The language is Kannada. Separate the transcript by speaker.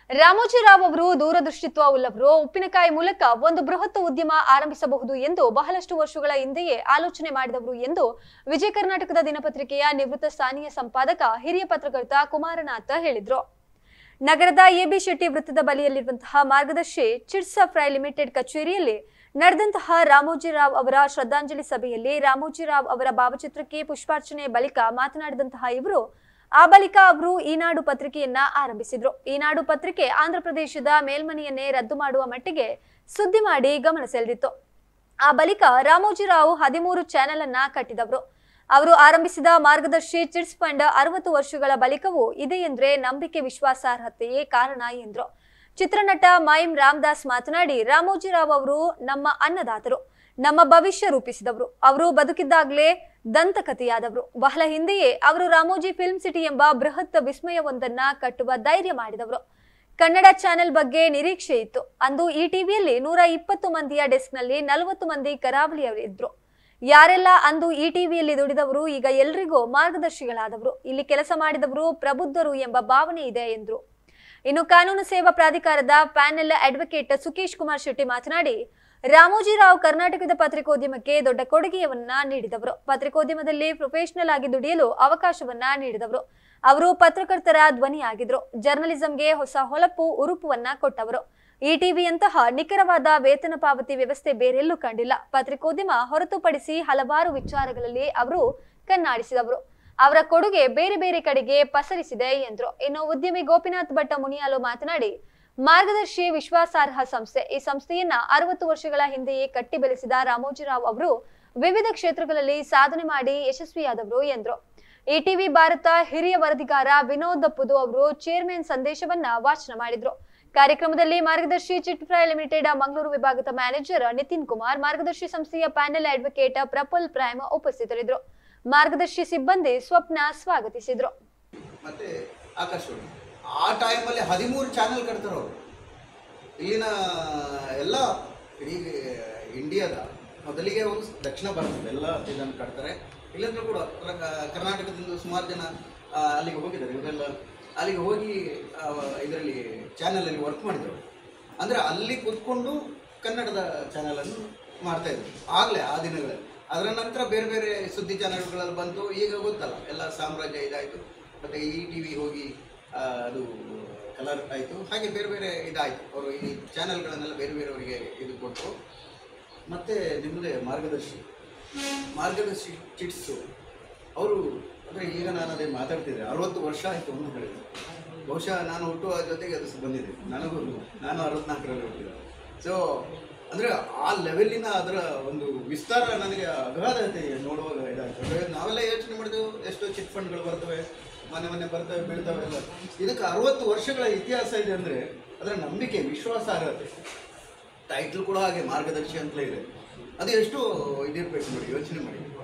Speaker 1: ರಾಮೋಜಿರಾವ್ ಅವರು ದೂರದೃಷ್ಟಿತ್ವ ಉಳ್ಳವರು ಉಪ್ಪಿನಕಾಯಿ ಮೂಲಕ ಒಂದು ಬೃಹತ್ ಉದ್ಯಮ ಆರಂಭಿಸಬಹುದು ಎಂದು ಬಹಳಷ್ಟು ವರ್ಷಗಳ ಹಿಂದೆಯೇ ಆಲೋಚನೆ ಮಾಡಿದವರು ಎಂದು ವಿಜಯ ಕರ್ನಾಟಕದ ದಿನಪತ್ರಿಕೆಯ ನಿವೃತ್ತ ಸ್ಥಾನೀಯ ಸಂಪಾದಕ ಹಿರಿಯ ಪತ್ರಕರ್ತ ಕುಮಾರನಾಥ ಹೇಳಿದ್ರು ನಗರದ ಎಬಿ ಶೆಟ್ಟಿ ವೃತ್ತದ ಬಳಿಯಲ್ಲಿರುವಂತಹ ಮಾರ್ಗದರ್ಶಿ ಚಿಟ್ಸ್ ಫ್ರೈ ಲಿಮಿಟೆಡ್ ಕಚೇರಿಯಲ್ಲಿ ನಡೆದಂತಹ ರಾಮೋಜಿರಾವ್ ಅವರ ಶ್ರದ್ಧಾಂಜಲಿ ಸಭೆಯಲ್ಲಿ ರಾಮೋಜಿರಾವ್ ಅವರ ಭಾವಚಿತ್ರಕ್ಕೆ ಪುಷ್ಪಾರ್ಚನೆ ಬಳಿಕ ಮಾತನಾಡಿದಂತಹ ಇವರು ಆ ಬಳಿಕ ಅವರು ಈನಾಡು ಪತ್ರಿಕೆಯನ್ನ ಆರಂಭಿಸಿದ್ರು ಈನಾಡು ಪತ್ರಿಕೆ ಆಂಧ್ರ ಪ್ರದೇಶದ ಮೇಲ್ಮನೆಯನ್ನೇ ರದ್ದು ಮಾಡುವ ಮಟ್ಟಿಗೆ ಸುದ್ದಿ ಮಾಡಿ ಗಮನ ಸೆಳೆದಿತ್ತು ಆ ಬಳಿಕ ರಾಮೋಜಿರಾವ್ ಹದಿಮೂರು ಚಾನೆಲ್ ಅನ್ನ ಕಟ್ಟಿದವರು ಅವರು ಆರಂಭಿಸಿದ ಮಾರ್ಗದರ್ಶಿ ಚಿಟ್ಸ್ ಫಂಡ್ ಅರವತ್ತು ವರ್ಷಗಳ ಬಳಿಕವೂ ಇದೆ ಎಂದ್ರೆ ನಂಬಿಕೆ ವಿಶ್ವಾಸಾರ್ಹತೆಯೇ ಕಾರಣ ಎಂದ್ರು ಚಿತ್ರನಟ ಮೈಮ್ ರಾಮದಾಸ್ ಮಾತನಾಡಿ ರಾಮೋಜಿರಾವ್ ಅವರು ನಮ್ಮ ಅನ್ನದಾತರು ನಮ್ಮ ಭವಿಷ್ಯ ರೂಪಿಸಿದವರು ಅವರು ಬದುಕಿದ್ದಾಗಲೇ ದಂತಕಥೆಯಾದವರು ಬಹಳ ಹಿಂದೆಯೇ ಅವರು ರಾಮೋಜಿ ಫಿಲ್ಮ್ ಸಿಟಿ ಎಂಬ ಬೃಹತ್ ವಿಸ್ಮಯವೊಂದನ್ನ ಕಟ್ಟುವ ಧೈರ್ಯ ಮಾಡಿದವರು ಕನ್ನಡ ಚಾನೆಲ್ ಬಗ್ಗೆ ನಿರೀಕ್ಷೆ ಇತ್ತು ಅಂದು ಈ ಟಿವಿಯಲ್ಲಿ ನೂರ ಇಪ್ಪತ್ತು ಮಂದಿಯ ಡೆಸ್ಕ್ನಲ್ಲಿ ನಲವತ್ತು ಮಂದಿ ಕರಾವಳಿಯವರಿದ್ರು ಯಾರೆಲ್ಲ ಅಂದು ಈ ಟಿವಿಯಲ್ಲಿ ದುಡಿದವರು ಈಗ ಎಲ್ರಿಗೂ ಮಾರ್ಗದರ್ಶಿಗಳಾದವರು ಇಲ್ಲಿ ಕೆಲಸ ಮಾಡಿದವರು ಪ್ರಬುದ್ಧರು ಎಂಬ ಭಾವನೆ ಇದೆ ಎಂದ್ರು ಇನ್ನು ಕಾನೂನು ಸೇವಾ ಪ್ರಾಧಿಕಾರದ ಪ್ಯಾನೆಲ್ ಅಡ್ವೊಕೇಟ್ ಸುಕೇಶ್ ಕುಮಾರ್ ಶೆಟ್ಟಿ ಮಾತನಾಡಿ ರಾಮೋಜಿರಾವ್ ಕರ್ನಾಟಕದ ಪತ್ರಿಕೋದ್ಯಮಕ್ಕೆ ದೊಡ್ಡ ಕೊಡುಗೆಯವನ್ನ ನೀಡಿದವರು ಪತ್ರಿಕೋದ್ಯಮದಲ್ಲಿ ಪ್ರೊಫೆಷನಲ್ ಆಗಿ ದುಡಿಯಲು ಅವಕಾಶವನ್ನ ನೀಡಿದವರು ಅವರು ಪತ್ರಕರ್ತರ ಧ್ವನಿಯಾಗಿದ್ರು ಜರ್ನಲಿಸಂಗೆ ಹೊಸ ಹೊಳಪು ಉರುಪುವನ್ನ ಕೊಟ್ಟವರು ಈ ಟಿವಿಯಂತಹ ನಿಖರವಾದ ವೇತನ ಪಾವತಿ ವ್ಯವಸ್ಥೆ ಬೇರೆಲ್ಲೂ ಕಂಡಿಲ್ಲ ಪತ್ರಿಕೋದ್ಯಮ ಹೊರತುಪಡಿಸಿ ಹಲವಾರು ವಿಚಾರಗಳಲ್ಲಿ ಅವರು ಕಣ್ಣಾಡಿಸಿದವರು ಅವರ ಕೊಡುಗೆ ಬೇರೆ ಬೇರೆ ಕಡೆಗೆ ಪಸರಿಸಿದೆ ಎಂದ್ರು ಇನ್ನು ಉದ್ಯಮಿ ಗೋಪಿನಾಥ್ ಭಟ್ಟ ಮುನಿಯಾಲು ಮಾತನಾಡಿ ಮಾರ್ಗದರ್ಶಿ ವಿಶ್ವಾಸಾರ್ಹ ಸಂಸ್ಥೆ ಈ ಸಂಸ್ಥೆಯನ್ನ ಅರವತ್ತು ವರ್ಷಗಳ ಹಿಂದೆಯೇ ಕಟ್ಟಿ ಬೆಳೆಸಿದ ರಾಮೋಜಿರಾವ್ ಅವರು ವಿವಿಧ ಕ್ಷೇತ್ರಗಳಲ್ಲಿ ಸಾಧನೆ ಮಾಡಿ ಯಶಸ್ವಿಯಾದವರು ಎಂದ್ರು ಈ ಟಿವಿ ಭಾರತ ಹಿರಿಯ ವರದಿಗಾರ ವಿನೋದ್ ಪುದು ಅವರು ಚೇರ್ಮನ್ ಸಂದೇಶವನ್ನ ವಾಚನ ಮಾಡಿದ್ರು ಕಾರ್ಯಕ್ರಮದಲ್ಲಿ ಮಾರ್ಗದರ್ಶಿ ಚಿಟ್ ಫ್ರೈ ಲಿಮಿಟೆಡ್ ಮಂಗಳೂರು ವಿಭಾಗದ ಮ್ಯಾನೇಜರ್ ನಿತಿನ್ ಕುಮಾರ್ ಮಾರ್ಗದರ್ಶಿ ಸಂಸ್ಥೆಯ ಪ್ಯಾನೆಲ್ ಅಡ್ವೊಕೇಟ್ ಪ್ರಫುಲ್ ಪ್ರೈಮ್ ಉಪಸ್ಥಿತರಿದ್ದರು ಮಾರ್ಗದರ್ಶಿ ಸಿಬ್ಬಂದಿ ಸ್ವಪ್ನ ಸ್ವಾಗತಿಸಿದ್ರು
Speaker 2: ಮತ್ತೆ ಆಕಾಶವಾಣಿ ಆ ಟೈಮಲ್ಲಿ ಹದಿಮೂರು ಚಾನೆಲ್ ಕಟ್ತಾರೆ ಅವರು ಇಲ್ಲಿನ ಎಲ್ಲ ಇಡೀ ಇಂಡಿಯಾದ ಮೊದಲಿಗೆ ಅವರು ದಕ್ಷಿಣ ಭಾರತದ ಎಲ್ಲ ಇದನ್ನು ಕಟ್ತಾರೆ ಇಲ್ಲಂದ್ರೂ ಕೂಡ ರ- ಕರ್ನಾಟಕದಿಂದ ಸುಮಾರು ಜನ ಆ, ಅಲ್ಲಿಗೆ ಹೋಗಿದ್ದಾರೆ ಇವರೆಲ್ಲ ಅಲ್ಲಿಗೆ ಹೋಗಿ ಇದರಲ್ಲಿ ಚಾನಲಲ್ಲಿ ವರ್ಕ್ ಮಾಡಿದರು ಅಂದರೆ ಅಲ್ಲಿ ಕೂತ್ಕೊಂಡು ಕನ್ನಡದ ಚಾನಲನ್ನು ಮಾಡ್ತಾ ಇದ್ರು ಆಗಲೇ ಆ ದಿನಗಳಲ್ಲಿ ಅದರ ನಂತರ ಬೇರೆ ಬೇರೆ ಸುದ್ದಿ ಚಾನಲ್ಗಳಲ್ಲಿ ಬಂತು ಈಗ ಗೊತ್ತಲ್ಲ ಎಲ್ಲ ಸಾಮ್ರಾಜ್ಯ ಇದಾಯಿತು ಮತ್ತು ಈ ಟಿ ವಿ ಹೋಗಿ ಆ, ಅದು ಕಲರ್ ಆಯಿತು ಹಾಗೆ ಬೇರೆ ಬೇರೆ ಇದಾಯಿತು ಅವರು ಈ ಚಾನಲ್ಗಳನ್ನೆಲ್ಲ ಬೇರೆ ಬೇರೆಯವರಿಗೆ ಇದು ಕೊಟ್ಟರು ಮತ್ತು ನಿಮ್ಮದೇ ಮಾರ್ಗದರ್ಶಿ ಮಾರ್ಗದರ್ಶಿ ಚಿಟ್ಸು ಅವರು ಅಂದರೆ ಈಗ ನಾನು ಅದೇ ಮಾತಾಡ್ತಿದ್ದೆ ಅರವತ್ತು ವರ್ಷ ಆಯಿತು ಅಂತ ಹೇಳಿದ್ರು ಬಹುಶಃ ನಾನು ಹುಟ್ಟುವ ಜೊತೆಗೆ ಅದು ಬಂದಿದೆ ನನಗೂ ನಾನು ಅರವತ್ನಾಲ್ಕರಲ್ಲಿ ಹುಟ್ಟಿದೆ ಸೊ ಅಂದರೆ ಆ ಲೆವೆಲ್ಲಿನ ಅದರ ಒಂದು ವಿಸ್ತಾರ ನನಗೆ ಅಗಾಧತೆ ನೋಡುವಾಗ ಇದಾಯಿತು ಅಂದರೆ ನಾವೆಲ್ಲ ಯೋಚನೆ ಮಾಡಿದೆವು ಎಷ್ಟೋ ಚಿಟ್ ಫಂಡ್ಗಳು ಬರ್ತವೆ ಮನೆ ಮನೆ ಬರ್ತವೆ ಬೀಳ್ತವೆ ಎಲ್ಲ ಇದಕ್ಕೆ ಅರವತ್ತು ವರ್ಷಗಳ ಇತಿಹಾಸ ಇದೆ ಅಂದರೆ ಅದರ ನಂಬಿಕೆ ವಿಶ್ವಾಸಾರ್ಹತೆ ಟೈಟ್ಲ್ ಕೂಡ ಹಾಗೆ ಮಾರ್ಗದರ್ಶಿ ಅಂತಲೇ ಇದೆ ಅದು ಎಷ್ಟು ಇದಿರಬೇಕು ನೋಡಿ ಯೋಚನೆ ಮಾಡಿ